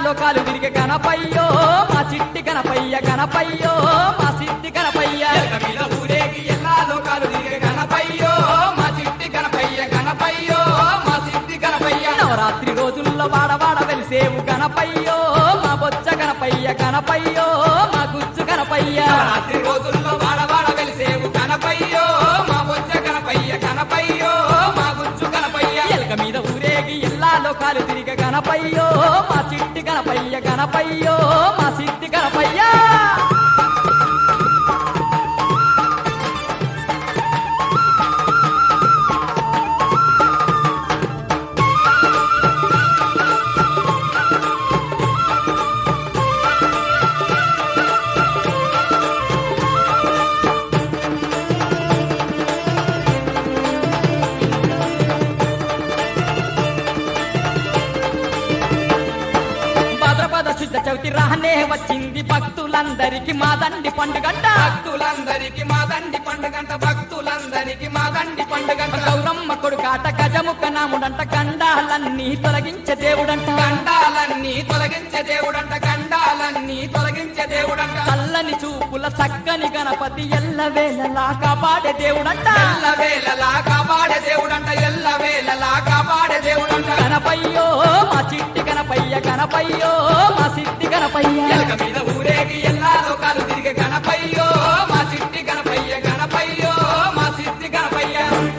లోకాలు తిరిగే గణపయ్యో మా చిట్టి గణపయ్య గణపయ్యో మా సిద్ధి గణపయ్య ఎలక మీద ఊరేగి ఎల్లా లోకాలు తిరిగే గణపయ్యో మా చిట్టి గణపయ్య గణపయ్యో మా సిద్ధి గణపయ్య నవరాత్రి రోజుల్లో వాడవాడ వెలిసేవు గణపయ్యో మా బొచ్చ గణపయ్య గణపయ్యో మా గుజ్జు గణపయ్య రాత్రి రోజుల్లో వాడవాడ వెలిసేవు గణపయ్యో మా బొజ్జ గణపయ్య గణపయ్యో మా గుజ్జు గణపయ్య ఎలక మీద ఊరేగి ఎల్లా లోకాలు తిరిగే గణపయ్యో మా చిట్టి గణపయ్య గణపయ్యో మా సిద్ధి గణపయ్య భద్రపద శుద్ధ చవితి రానే వచ్చింది భక్తులందరికి మా దండి పండుగంట భక్తులందరికి మా దండి పండుగంట భక్తులందరికి మా దండి పండుగంట గౌరమ్మ కొడుకాట గజముఖ నాముడంట గండాలన్నీ తొలగించే దేవుడంట గండాలన్నీ తొలగించే దేవుడంట గండాలన్నీ తొలగించే దేవుడంట చల్లని చూపుల చక్కని గణపతి ఎల్లవేళలా కాపాడే దేవుడంట ఎల్ల వేళలా కాపాడే దేవుడంట ఎల్ల వేళలా కాపాడే దేవుడంట గణపయ్యో మా చిట్టి గణపయ్య గణపయ్యో మా సిద్ధి గణపయ్య ఎలక మీద ఊరేగి ఎల్లా లోకాలు తిరిగే గణపయ్యో మా చిట్టి గణపయ్య గణపయ్యో మా సిద్ధి గణపయ్య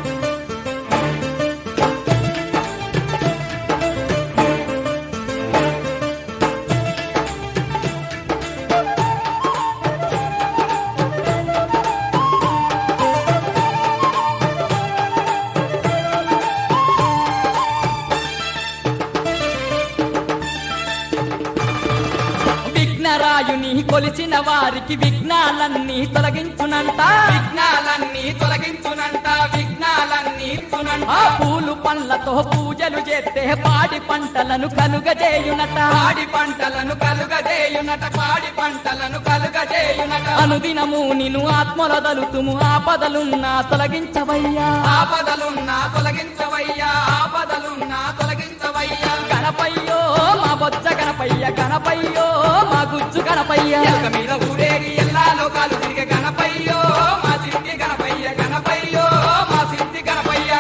విఘ్నరాయుని కొలిచిన వారికి విఘ్నాలన్నీ తొలగించునంట విఘ్నాలన్నీ తొలగించునంట విఘ్నాలన్నీ ఇచ్చునంట ఆ పూలు పండ్లతో పూజలు చేస్తే పాడి పంటలను కలుగజేయునట పాడి పంటలను కలుగజేయునట పాడి పంటలను కలుగజేయునట అనుదినము నిన్ను ఆత్మల దలుతుము ఆపదలున్నా తొలగించవయ్యా ఆపదలున్నా తొలగించవయ్యా ఆపదలున్నా తొలగించవయ్యా గణపయ్యో మా బొచ్చ గణపయ్య గణపయ్యో మా గుజ్జు గణపయ్య ఎలక మీద ఊరేగి ఎల్లా లోకాలు తిరిగే గణపయ్యో మా చిట్టి గణపయ్య గణపయ్యో మా సిద్ధి గణపయ్య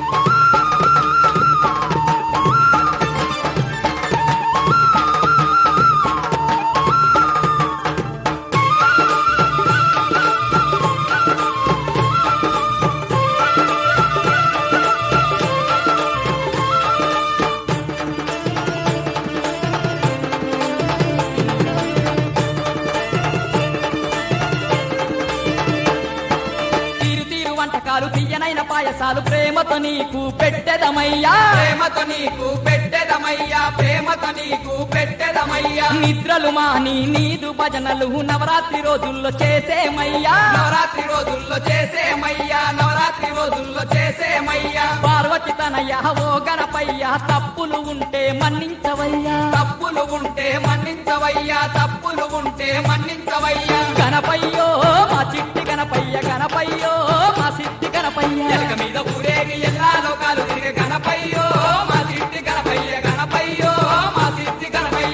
తీరు తీరు వంటకాలు తీయనైన పాయసాలు ప్రేమతో నీకు పెట్టెదమయ్యా ప్రేమతో నీకు పెట్టెదమయ్యా ప్రేమతో నీకు పెట్టెదమయ్యా నిద్రలు మాని నీదు భజనలు నవరాత్రి రోజుల్లో చేసేమయ్యా నవరాత్రి రోజుల్లో చేసేమయ్యా నవరాత్రి రోజుల్లో చేసేమయ్యా పార్వతి తనయ ఓ గణపయ్య తప్పులు ఉంటే మన్నించవయ్యా తప్పులు ఉంటే మన్నించవయ్యా తప్పులు ఉంటే మన్నించవయ్యా గణపయ్యో మా చిట్టి గణపయ్య గణపయ్యో మా సిద్ధి గణపయ్య ఎలక మీద ఊరేగి ఎల్లా లోకాలు తిరిగే గణపయ్యో మా సిద్ధి గణపయ్య గణపయ్యో మా సిద్ధి గణపయ్య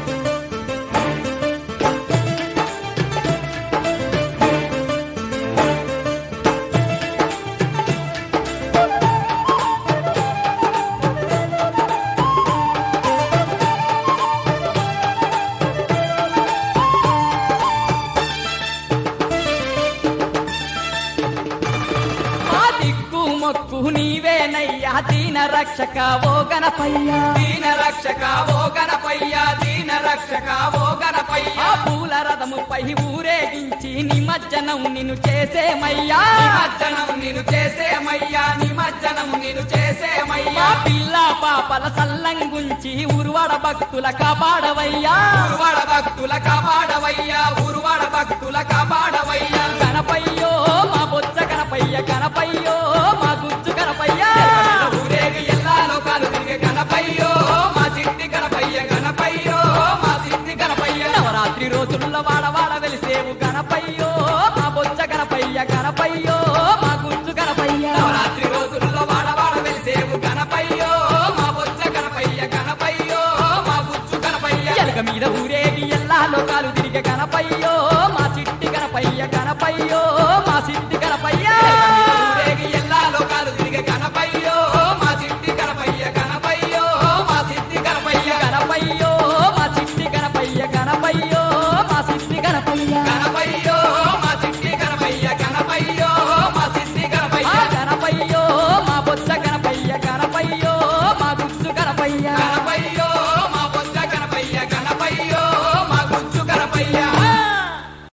మా దిక్కు మొక్కు నీవేనయ్యా దీన రక్షక ఓ గణపయ్య దీన రక్షక ఓ గణపయ్య దీన రక్షక ఓ గణపయ్య ఆ పూల రథముపై ఊరేగించి నిమజ్జనం నిన్ను చేసేమయ్యా నిమజ్జనం నిన్ను చేసేమయ్యా నిమజ్జనం నిన్ను చేసేమయ్యా మా పిల్ల పాపల సల్లంగుంచి ఉరువడ భక్తుల కాపాడవయ్యా ఉరువాడ భక్తుల కాపాడవయ్యా ఉరువాడ భక్తుల కాపాడవయ్యా గణపయ్యో మా బొచ్చ గణపయ్య గణపయ్యో మా గుజ్జు గణపయ్య ఊరేగి ఎల్లా లోకాలు తిరిగే గణపయ్యో మా చిట్టి గణపయ్య గణపయ్యో మా సిద్ధి గణపయ్య నవరాత్రి రోజుల్లో వాడవాడ వెలిసేవు గణపయ్యో